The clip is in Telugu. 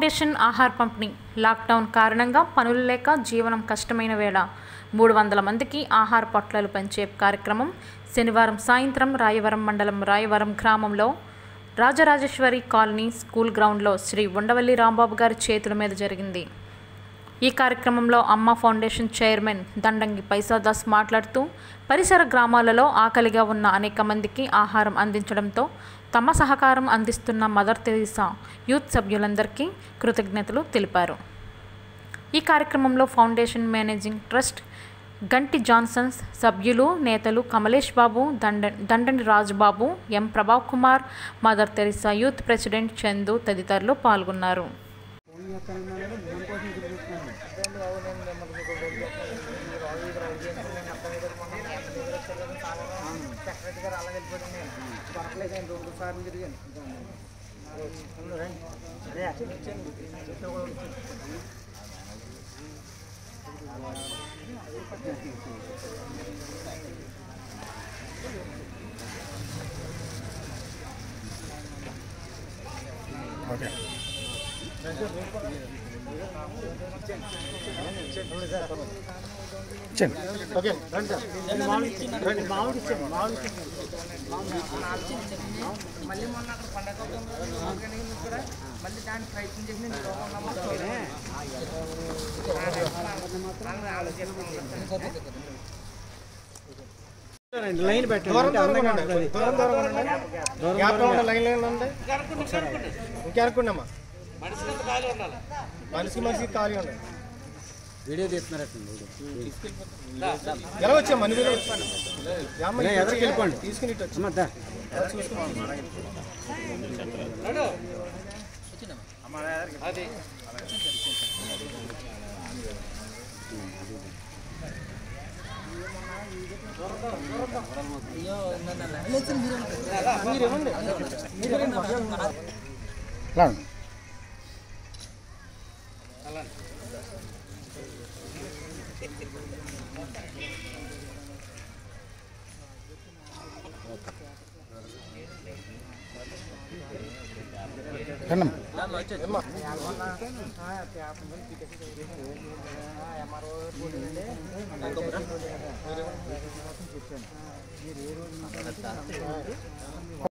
ఫౌండేషన్ ఆహార పంపిణీ లాక్డౌన్ కారణంగా పనులు లేక జీవనం కష్టమైన వేళ మూడు వందల మందికి ఆహార పొట్లాలు పంచే కార్యక్రమం శనివారం సాయంత్రం రాయవరం మండలం రాయవరం గ్రామంలో రాజరాజేశ్వరి కాలనీ స్కూల్ గ్రౌండ్లో శ్రీ ఉండవల్లి రాంబాబు గారి చేతుల మీద జరిగింది ఈ కార్యక్రమంలో అమ్మ ఫౌండేషన్ చైర్మన్ దండంగి పైసాదాస్ మాట్లాడుతూ పరిసర గ్రామాలలో ఆకలిగా ఉన్న అనేక మందికి ఆహారం అందించడంతో తమ సహకారం అందిస్తున్న మదర్ తెరీసా యూత్ సభ్యులందరికీ కృతజ్ఞతలు తెలిపారు ఈ కార్యక్రమంలో foundation managing trust Ganti Johnsons సభ్యులు నేతలు Kamlesh Babu Danda Dandani Rajubabu M Prabhav Kumar Mother Teresa youth president Chandu తదితరులు పాల్గొన్నారు సెక్రటరీ గారు అలా వెళ్ళిపోయాడు నేను దొరకలేదు రెండు రెండు సార్లు తిరిగాను ఓకే రండి సార్ రండి మామిడి ఇచ్చేయండి మామిడి మళ్ళీ మొన్న అక్కడ పండగ ఆర్గానిక్ కూడా మళ్ళీ దాన్ని ప్రయత్నం చేసి నేను ఉన్నాము లైన్ పెట్టండి అందంగా ఉంటుంది దూరం దూరం ఉండండి గ్యాప్ లో ఉండే లైన్ లైన్ ఉండే ఇంకెనుకున్నామా మనిషికి మనిషికి ఖాళీ ఉండండి వీడియో తీస్తున్నారటండి ఎలా వచ్చా మన మీద ఎదరికి వెళ్ళిపోండి. తీసుకుని ఇటు వచ్చి అమ్మ దా ఎంఆర్ఓ